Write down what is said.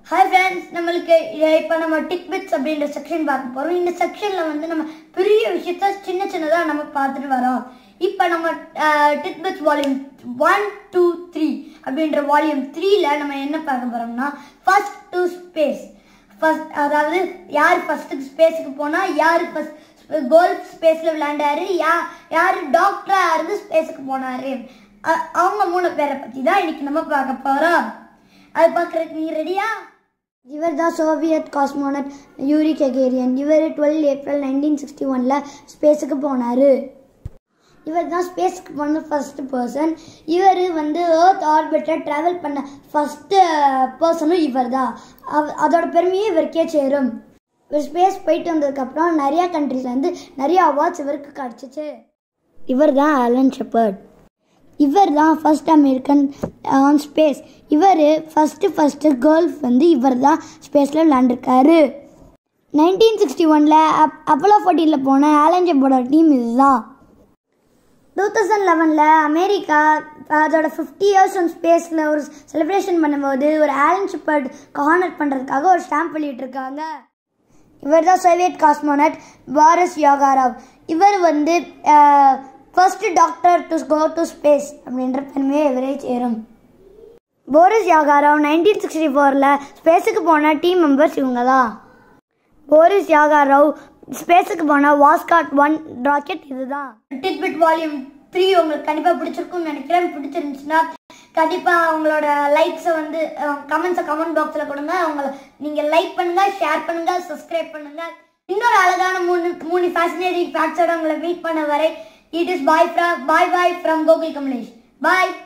hi friends நம்மளுக்கு இப்போ நம்ம டிக்பிட்ஸ் அப்படின்ற செக்ஷன் பார்க்க போகிறோம் இந்த செக்ஷனில் வந்து நம்ம பெரிய விஷயத்த சின்ன சின்னதாக நம்ம பார்த்துட்டு வரோம் இப்போ நம்ம டிக்பிட்ஸ் வால்யூம் ஒன் டூ த்ரீ அப்படின்ற வால்யூம் த்ரீல நம்ம என்ன பார்க்க போகிறோம்னா ஃபர்ஸ்ட் டு ஸ்பேஸ் ஃபர்ஸ்ட் அதாவது யார் ஃபர்ஸ்ட்டுக்கு ஸ்பேஸுக்கு போனால் யார் ஃபர்ஸ்ட் கோல்ஃப் ஸ்பேஸில் விளையாண்டாரு யா யார் டாக்டராக இருந்து ஸ்பேஸுக்கு போனார் அவங்க மூணு பேரை பற்றி தான் இன்னைக்கு நம்ம பார்க்க போகிறோம் அது பார்க்குறதுக்கு நீ ரெடியா இவர் தான் சோவியத் காஸ்மோனட் யூரி கெகேரியன் இவர் டுவெல் ஏப்ரல் நைன்டீன் சிக்ஸ்டி ஒனில் ஸ்பேஸுக்கு போனார் இவர் தான் ஸ்பேஸ்க்கு போன ஃபர்ஸ்ட் பர்சன் இவர் வந்து ஏர்த் ஆர்பிட்டை ட்ராவல் பண்ண ஃபஸ்ட்டு பர்சனும் இவர் தான் அதோட பெருமையே இவருக்கே சேரும் இவர் ஸ்பேஸ் போயிட்டு வந்ததுக்கப்புறம் நிறையா கண்ட்ரிஸ்லேருந்து நிறைய அவார்ட்ஸ் இவருக்கு கிடச்சிச்சு இவர் தான் ஆலன் ஷெப்பர்ட் இவர் தான் ஃபர்ஸ்ட் அமெரிக்கன் ஆன் ஸ்பேஸ் இவர் ஃபஸ்ட்டு ஃபஸ்ட்டு கேர்ள்ஸ் வந்து இவர் தான் ஸ்பேஸில் விளாண்டுருக்காரு நைன்டீன் சிக்ஸ்டி ஒனில் அப் அப்போலோ ஃபோர்டீனில் போன ஆலன் ஜெப்போட டீம் இதுதான் டூ தௌசண்ட் லெவனில் அமெரிக்கா அதோட ஃபிஃப்டி இயர்ஸ் ஆன் ஸ்பேஸில் ஒரு செலிப்ரேஷன் பண்ணும்போது ஒரு ஆலன் ஷிப்பர்ட் கார்னர் பண்ணுறதுக்காக ஒரு ஸ்டாம்ப் வெளியிட்டிருக்காங்க இவர் தான் சோவியட் காஸ்மோனட் பாரிஸ் யோகாராவ் இவர் வந்து first doctor to go to space அப்படின்ற பெருமையை இவரே சேரும் போரிஸ் யாகாராவ் நைன்டீன் சிக்ஸ்டி ஃபோரில் ஸ்பேஸுக்கு போன டீம் மெம்பர்ஸ் இவங்க தான் போரிஸ் யாகாராவ் ஸ்பேஸுக்கு போன வாஸ்காட் ஒன் ராக்கெட் இதுதான் டிக்பிட் வால்யூம் த்ரீ உங்களுக்கு கண்டிப்பாக பிடிச்சிருக்கும்னு நினைக்கிறேன் பிடிச்சிருந்துச்சுன்னா கண்டிப்பாக உங்களோட லைக்ஸை வந்து கமெண்ட்ஸை கமெண்ட் பாக்ஸில் கொடுங்க அவங்கள நீங்கள் லைக் பண்ணுங்கள் ஷேர் பண்ணுங்கள் சப்ஸ்கிரைப் பண்ணுங்கள் இன்னொரு அழகான மூணு மூணு ஃபேசினேட்டிங் ஃபேக்ட்ஸோட உங்களை மீட் பண்ண வரை it is bye from bye bye from Gokul Kamalesh bye